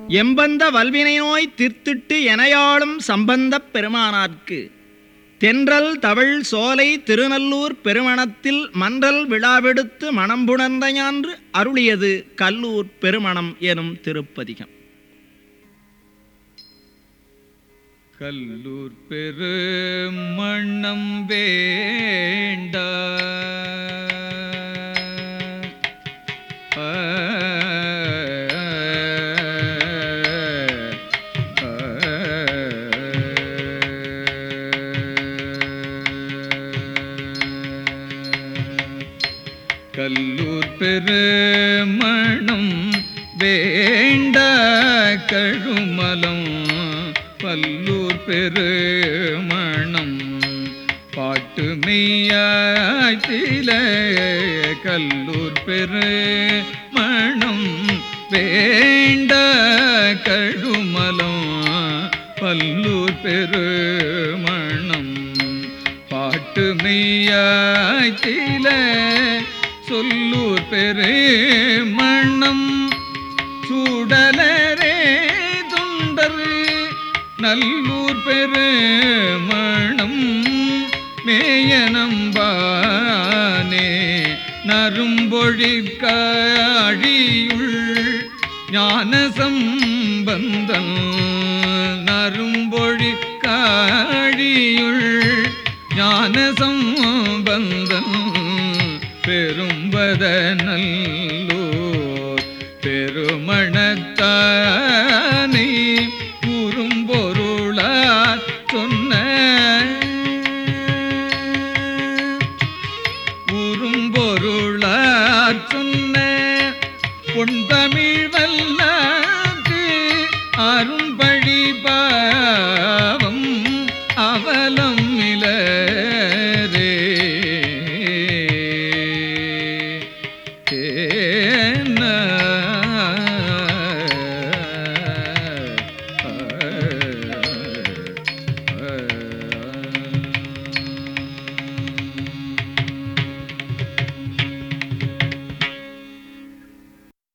எம்பந்த வல்வினை நோய் தீர்த்திட்டு எனையாளும் சம்பந்தப் பெருமானார்க்கு தென்றல் தவழ் சோலை திருநல்லூர் பெருமணத்தில் மன்றல் விழாவெடுத்து மணம்புணர்ந்த ஞான்று அருளியது கல்லூர் பெருமணம் எனும் திருப்பதிகம் கல்லூர் பெரு மண்ணம் வேண்ட கல்லூர் பெரு மணம் வேண்ட கழுமலம் பல்லூர் பெருமணம் பாட்டு மெய்யாய்த்தில கல்லூர் பெருமணம் வேண்ட கழுமலம் பல்லூர் பெருமணம் பாட்டு மெய்யாய்த்தில சொல்லூர் பெருமணம் சூடலரே துண்டர் நல்லூர் பெருமணம் மேயனம்பானே நரும்பொழிற்காழியுள் ஞான சம்பந்தம் நரும்பொழிற்காழியுள் ஞான சம்பந்தம் பெரும்பத நல்லூர் பெருமணத்தானை கூறும்பொருளார் சொன்ன கூறும்பொருளார் சொன்ன பொன்தமிழ் வல்லாக்கு அரும்பழி பாவம் அவலம் இல